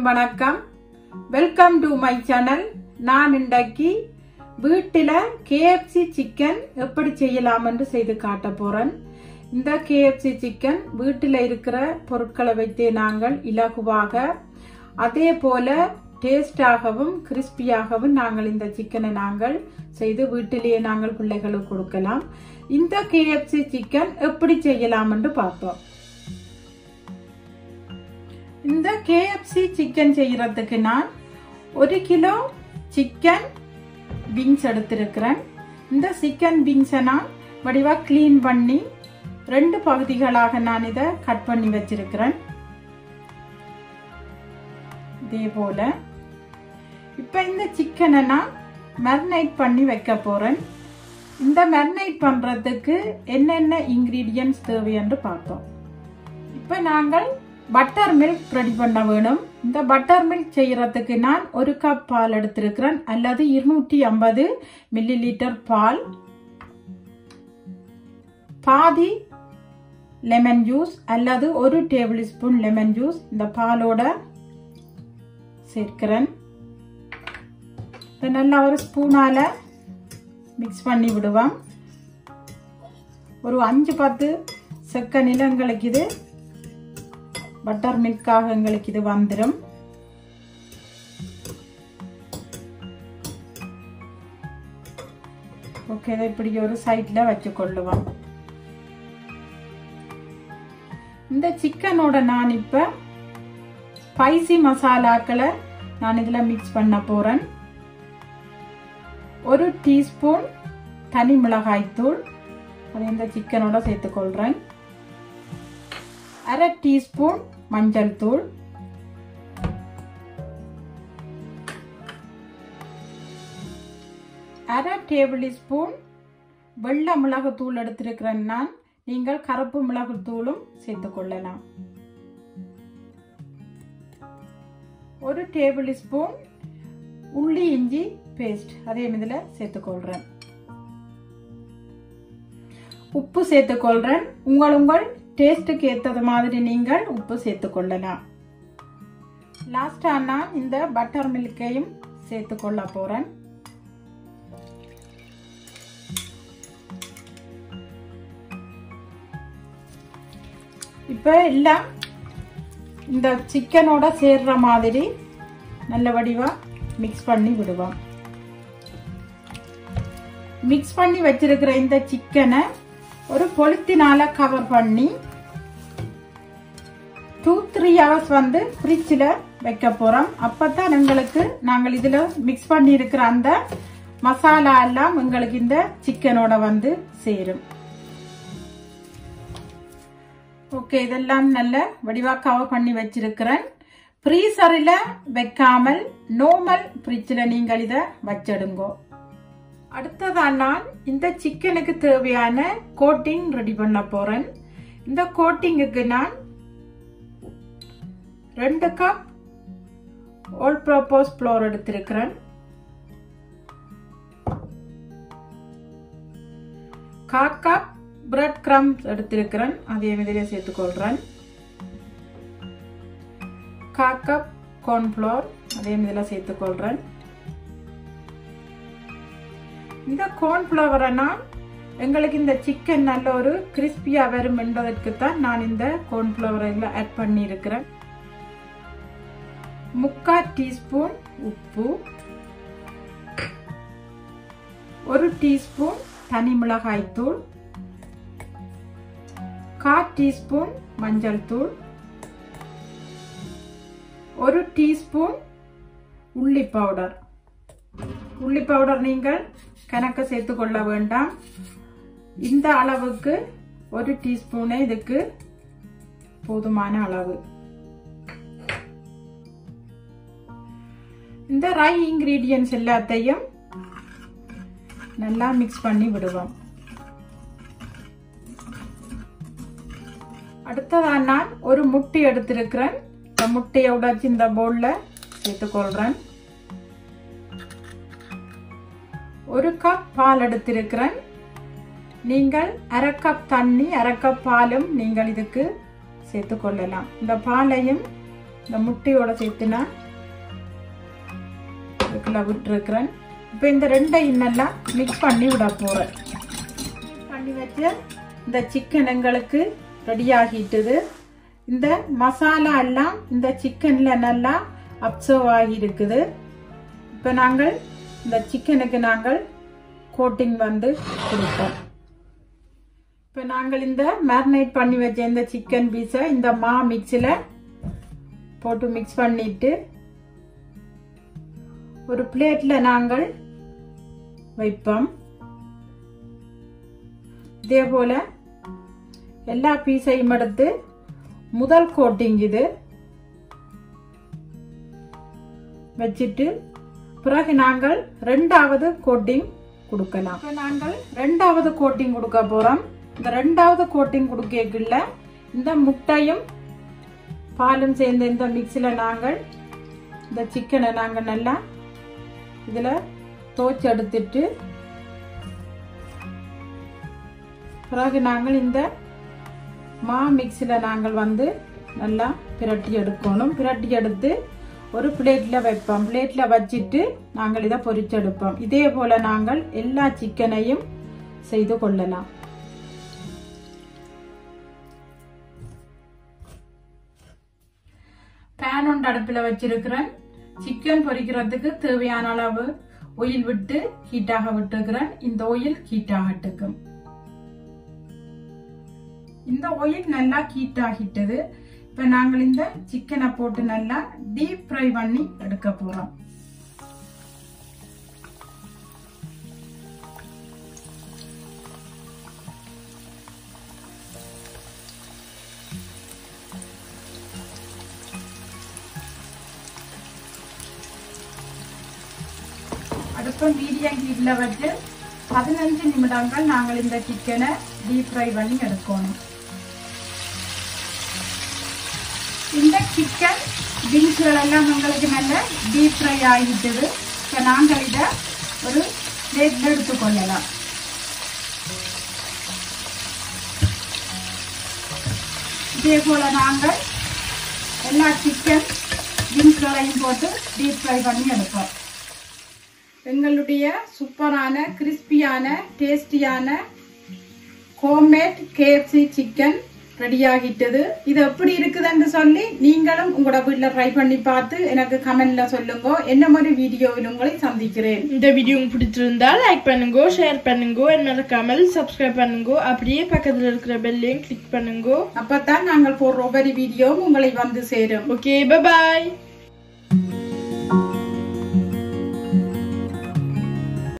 வணக்கம் welcome to my channel நான் இன்றைக்கு வீட்டில் கேஎஃப்சி சிக்கன் எப்படி செய்யலாம் என்று செய்து காட்ட போறேன் இந்த கேஎஃப்சி சிக்கன் வீட்டில் இருக்கிற பொருட்களை வைத்தே நாங்கள் இலகுவாக அதே போல டேஸ்டாகவும் கிறிஸ்பியாகவும் நாங்கள் இந்த சிக்கனை நாங்கள் செய்து வீட்டிலேயே நாங்கள் பிள்ளைகளுக்கு கொடுக்கலாம் இந்த கேஎஃப்சி சிக்கன் எப்படி செய்யலாம் என்று பார்ப்போம் இந்த கேஎஃப்சி சிக்கன் செய்யறதுக்கு நான் ஒரு கிலோ சிக்கன் விங்ஸ் எடுத்திருக்கிறேன் இந்த சிக்கன் விங்ஸை நான் வடிவாக க்ளீன் பண்ணி ரெண்டு பகுதிகளாக நான் இதை கட் பண்ணி வச்சிருக்கிறேன் இதே போல இப்போ இந்த சிக்கனை நான் மெரினைட் பண்ணி வைக்க போறேன் இந்த மெரினைட் பண்றதுக்கு என்னென்ன இன்கிரீடியன்ஸ் தேவை என்று பார்த்தோம் இப்போ நாங்கள் பட்டர் மில்க் ரெடி பண்ண வேணும் இந்த பட்டர் மில்க் செய்யறதுக்கு நான் ஒரு கப் பால் எடுத்திருக்கிறேன் அல்லது இருநூற்றி ஐம்பது மில்லி லிட்டர் பால் பாதி லெமன் ஜூஸ் அல்லது ஒரு டேபிள் ஸ்பூன் லெமன் ஜூஸ் இந்த பாலோட சேர்க்கிறேன் இதை நல்லா ஒரு ஸ்பூனால மிக்ஸ் பண்ணி விடுவோம் ஒரு அஞ்சு பத்து செகண்டில் எங்களுக்கு இது பட்டர் மில்காக எங்களுக்கு இது வந்துடும் ஓகே இதை இப்படி ஒரு சைடில் வச்சு கொள்ளுவோம் இந்த சிக்கனோட நான் இப்போ ஸ்பைசி மசாலாக்களை நான் இதில் மிக்ஸ் பண்ண போகிறேன் ஒரு டீஸ்பூன் தனி மிளகாய் தூள் அதை இந்த சிக்கனோட சேர்த்துக்கொள்கிறேன் அரை டீஸ்பூன் மஞ்சள் தூள் அரை டேபிள் ஸ்பூன் வெள்ளை மிளகு தூள் எடுத்திருக்கிறேன் நான் நீங்கள் கருப்பு மிளகு தூளும் சேர்த்துக்கொள்ளலாம் ஒரு டேபிள் ஸ்பூன் உள்ளி இஞ்சி பேஸ்ட் அதே இதில் சேர்த்துக்கொள்கிறேன் உப்பு சேர்த்துக்கொள்கிறேன் உங்கள் உங்கள் டேஸ்ட்டுக்கு ஏற்றது மாதிரி நீங்கள் உப்பு சேர்த்துக்கொள்ளலாம் லாஸ்டாக நான் இந்த பட்டர் மில்கையும் சேர்த்துக்கொள்ள போகிறேன் இப்போ எல்லாம் இந்த சிக்கனோட சேர்ற மாதிரி நல்ல வடிவா மிக்ஸ் பண்ணி விடுவோம் மிக்ஸ் பண்ணி வச்சிருக்கிற இந்த சிக்கனை ஒரு பொலித்தினால கவர் பண்ணி டூ த்ரீ ஹவர்ஸ் வந்து ஃப்ரிட்ஜில் வைக்க போகிறோம் அப்போ தான் எங்களுக்கு நாங்கள் இதில் மிக்ஸ் பண்ணி இருக்கிற அந்த மசாலா எல்லாம் எங்களுக்கு இந்த சிக்கனோட வந்து சேரும் ஓகே இதெல்லாம் நல்ல வடிவாக கவர் பண்ணி வச்சிருக்கிறேன் ஃப்ரீசரில் வைக்காமல் நோமல் ஃப்ரிட்ஜில் நீங்கள் இதை வச்சிடுங்கோ அடுத்ததான் நான் இந்த சிக்கனுக்கு தேவையான கோட்டிங் ரெடி பண்ண போறேன் இந்த கோட்டிங்குக்கு நான் ரெண்டு கப் ஓல் ப்ரோப்போஸ் ஃப்ளோர் எடுத்திருக்கிறேன் கா கப் பிரெட் கிரம்ஸ் எடுத்திருக்கிறேன் அதே மாதிரியே சேர்த்துக்கொள்றேன் கா கப் கார்ன்ஃப்ளோர் அதே மாதிரிலாம் சேர்த்துக்கொள்றேன் இந்த கார்ன்ஃப்ளவரை நான் எங்களுக்கு இந்த சிக்கன் நல்ல ஒரு கிறிஸ்பியாக வரும் என்பதற்கு தான் நான் இந்த கார்ன்ஃப்ளவரை ஆட் பண்ணியிருக்கிறேன் முக்கால் டீஸ்பூன் உப்பு ஒரு டீஸ்பூன் தனி மிளகாய் தூள் கால் டீஸ்பூன் மஞ்சள் தூள் ஒரு டீஸ்பூன் உள்ளி பவுடர் உள்ளி பவுடர் நீங்கள் கணக்க சேர்த்து கொள்ள வேண்டாம் இந்த அளவுக்கு ஒரு டீஸ்பூனே இதுக்கு போதுமான அளவு இந்த ரை இன்கிரீடியன்ஸ் எல்லாத்தையும் நல்லா மிக்ஸ் பண்ணி விடுவோம் அடுத்ததான் நான் ஒரு முட்டை எடுத்திருக்கிறேன் இந்த முட்டையை உடைச்சு இந்த பவுல்ல சேர்த்துக்கொள்றேன் ஒரு கப் பால் எடுத்திருக்கிறேன் நீங்கள் அரை கப் தண்ணி அரை கப் பாலும் நீங்கள் இதுக்கு சேர்த்து கொள்ளலாம் இந்த பாலையும் இந்த முட்டையோட சேர்த்து நான் இதுக்குள்ள விட்டுருக்குறேன் இப்போ இந்த ரெண்டையும் நல்லா மிக்ஸ் பண்ணி விட போகிறேன் பண்ணி வச்ச இந்த சிக்கன் எங்களுக்கு ரெடி ஆகிட்டுது இந்த மசாலா எல்லாம் இந்த சிக்கன்ல நல்லா அப்சர்வ் ஆகி இருக்குது இப்போ நாங்கள் இந்த சிக்கனுக்கு நாங்கள் கோட்டிங் வந்து கொடுப்போம் இப்போ நாங்கள் இந்த மேரினேட் பண்ணி வச்ச இந்த சிக்கன் பீஸை இந்த மா மிக்ஸில் போட்டு மிக்ஸ் பண்ணிட்டு ஒரு பிளேட்டில் நாங்கள் வைப்போம் இதே போல எல்லா பீஸையும் எடுத்து முதல் கோட்டிங் இது வச்சுட்டு பிறகு நாங்கள் ரெண்டாவது கோட்டிங் கொடுக்கலாம் இப்போ நாங்கள் ரெண்டாவது கோட்டிங் கொடுக்க போறோம் இந்த ரெண்டாவது கோட்டிங் கொடுக்கல இந்த முட்டையும் பாலும் சேர்ந்த இந்த மிக்ஸில் நாங்கள் இந்த சிக்கனை நாங்கள் நல்லா இதில் தோச்சு எடுத்துட்டு பிறகு நாங்கள் இந்த மா மிக்ஸில் நாங்கள் வந்து நல்லா பிரட்டி எடுக்கணும் பிரட்டி எடுத்து ஒரு பிளேட்டில் வைப்போம் பிளேட்டில் வச்சுட்டு நாங்கள் இதை பொரிச்செடுப்போம் இதே போல் நாங்கள் எல்லா சிக்கனையும் செய்து கொள்ளலாம் பேன் ஒன்று அடுப்பில் வச்சிருக்கிறேன் சிக்கன் பொரிக்கிறதுக்கு தேவையான அளவு ஒயில் விட்டு ஹீட்டாக விட்டுக்கிறேன் இந்த ஒயில் ஹீட்டாகட்டுக்கும் இந்த ஒயில் நல்லா ஹீட் ஆகிட்டது இப்ப நாங்கள் இந்த சிக்கனை போட்டு நல்லா டீப் ஃப்ரை பண்ணி எடுக்க போறோம் அடுப்பை மீடியம் ஹீட்ல வச்சு பதினஞ்சு நிமிடங்கள் நாங்கள் இந்த சிக்கனை டீப் ஃப்ரை பண்ணி எடுக்கணும் இந்த சிக்கன் பீன்ஸ்கள் எல்லாம் உங்களுக்கு நல்ல டீப் ஃப்ரை ஆகிட்டது இப்போ நாங்கள் இதை ஒரு பிளேட்டில் எடுத்துக்கொள்ளலாம் இதே போல நாங்கள் எல்லா சிக்கன் பீன்ஸ்களையும் போட்டு டீப் ஃப்ரை பண்ணி எடுப்போம் எங்களுடைய சூப்பரான கிறிஸ்பியான டேஸ்டியான ஹோம்மேட் கேஎஃப்சி சிக்கன் ரெடி ஆகிட்டது இது எப்படி இருக்குதுன்னு சொல்லி நீங்களும் உங்களோட வீட்டில் ட்ரை பண்ணி பார்த்து எனக்கு கமெண்ட்ல சொல்லுங்க என்ன மாதிரி வீடியோவில் உங்களை சந்திக்கிறேன் இந்த வீடியோ உங்களுக்கு பிடிச்சிருந்தா லைக் பண்ணுங்க ஷேர் பண்ணுங்க மறக்காமல் சப்ஸ்கிரைப் பண்ணுங்க அப்படியே பக்கத்துல இருக்கிற பெல்லையும் கிளிக் பண்ணுங்க அப்பதான் நாங்கள் போடுற ஒவ்வொரு வீடியோவும் உங்களை வந்து சேரும் ஓகே பாய்